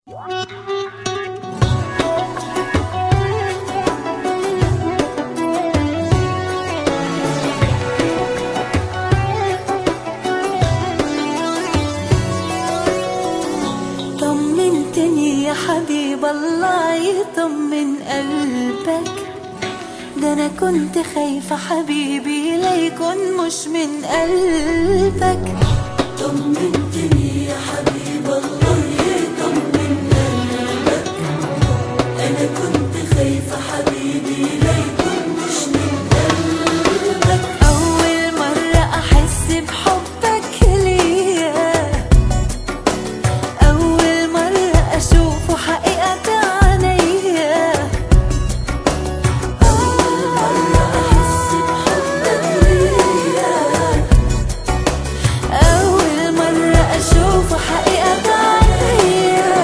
طمنتني يا حبيب الله يطمن قلبك ده انا كنت خايفة حبيبي لا يكون مش من قلبك طمنتني يا حبيب الله يطمن قلبك انا كنت خايفة حبيبي لا يكون مش من قلبك أول مرة أحس بحبك ليا أول مرة أشوفه حقيقة عينيا أول مرة أحس بحبك ليا أول مرة أشوفه حقيقة عينيا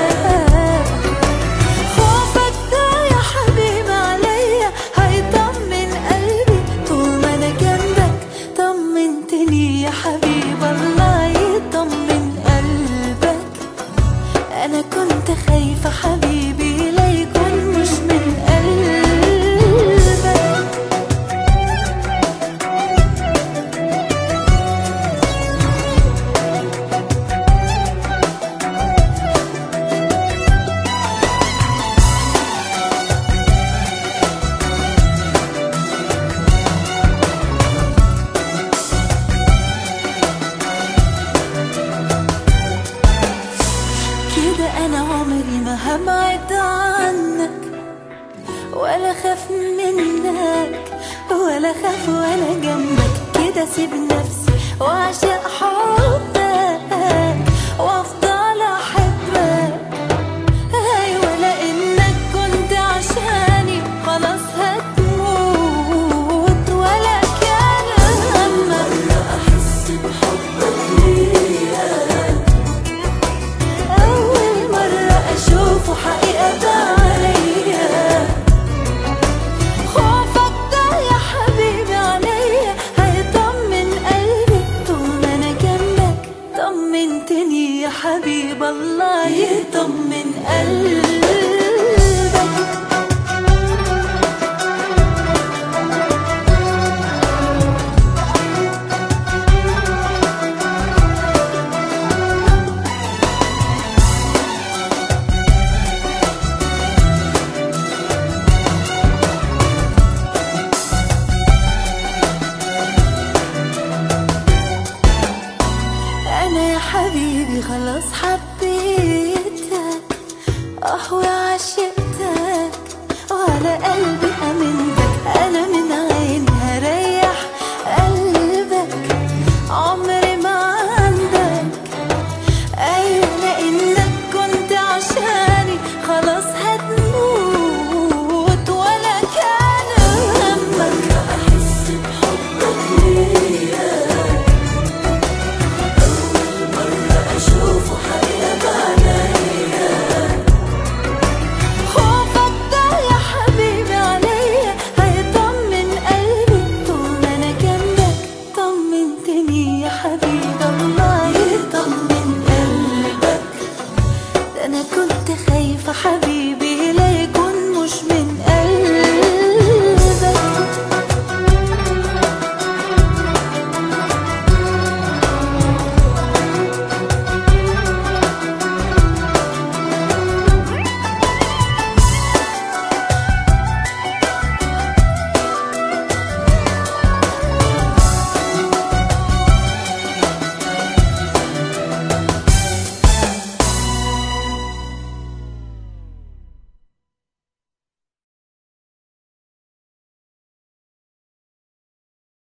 خوفك ده يا حبيبي عليا هيطمن قلبي طول ما أنا جنبك طمنتني يا حبيب الله يطمن قلبك أنا كنت خايفة حبيبي لا يكون مش من قلبك كده انا عمري ما هبعد عنك ولا خاف منك ولا خاف وانا جنبك كده سيب نفسي واعشق حبك وافضل احبك ايوه لانك كنت عشاني خلاص هتموت ولا كان همك مرة أحس بحبك ليا أول مرة أشوفه حقيقة عليا خوفك ده يا حبيبي عليا هيطمن قلبي طول ما أنا جنبك طمنتني يا حبيب الله يطمن قلبك أنا يا حبيبي خلاص حبيتك أه وعشقتك وعلى قلبي أمنتك أنا من عين هريح قلبك عمري ما عندك أيوة لأنك كنت عشاني خلاص هتموت ولا كان همك مرة أحس بحبك ليا أول مرة أشوفه حقيقة عينيا خوفك ده يا حبيبي عليا هيطمن قلبي طول ما انا جنبك طمنتني يا حبيب الله يطمن قلبك ده انا كنت خايفة حبيبي لا